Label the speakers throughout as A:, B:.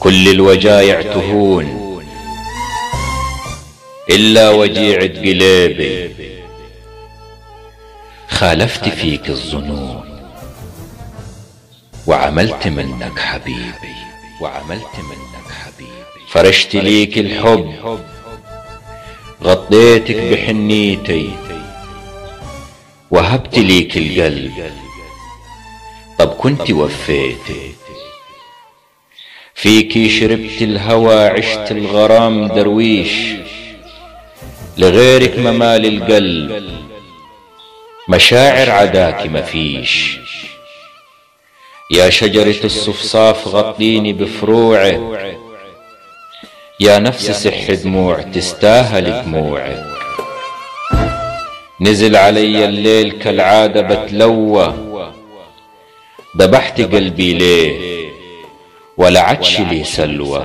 A: كل الوجايع تهون إلا وجيعة قليبي خالفت فيك الظنون وعملت منك حبيبي وعملت منك حبيبي فرشت ليك الحب غطيتك بحنيتي وهبت ليك القلب طب كنت وفيتي فيكي شربت الهوى عشت الغرام درويش لغيرك ممال القلب مشاعر عداك مفيش يا شجرة الصفصاف غطيني بفروعك يا نفس سح دموع تستاهل دموعك نزل علي الليل كالعادة بتلوى ذبحت قلبي ليه ولا عدش لي سلوى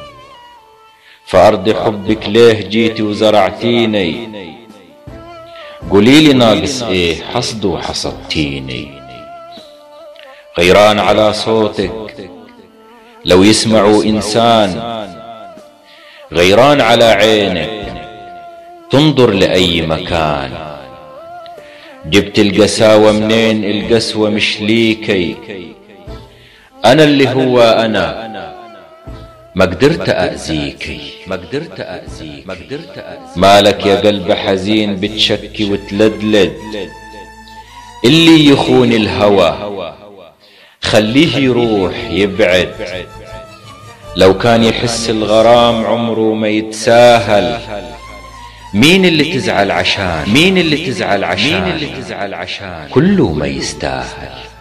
A: فأرض حبك ليه جيتي وزرعتيني قوليلي ناقص ايه حصد وحصدتيني غيران على صوتك لو يسمعوا إنسان غيران على عينك تنظر لأي مكان جبت القساوة منين القسوة مش ليكي أنا اللي هو أنا ما قدرت أأذيكي ما قدرت أأذيك ما قدرت أأذيك مالك يا قلب حزين بتشكي وتلدلد اللي يخون الهوى خليه يروح يبعد لو كان يحس الغرام عمره ما يتساهل مين اللي تزعل عشان مين اللي تزعل عشان مين اللي تزعل عشان كله ما يستاهل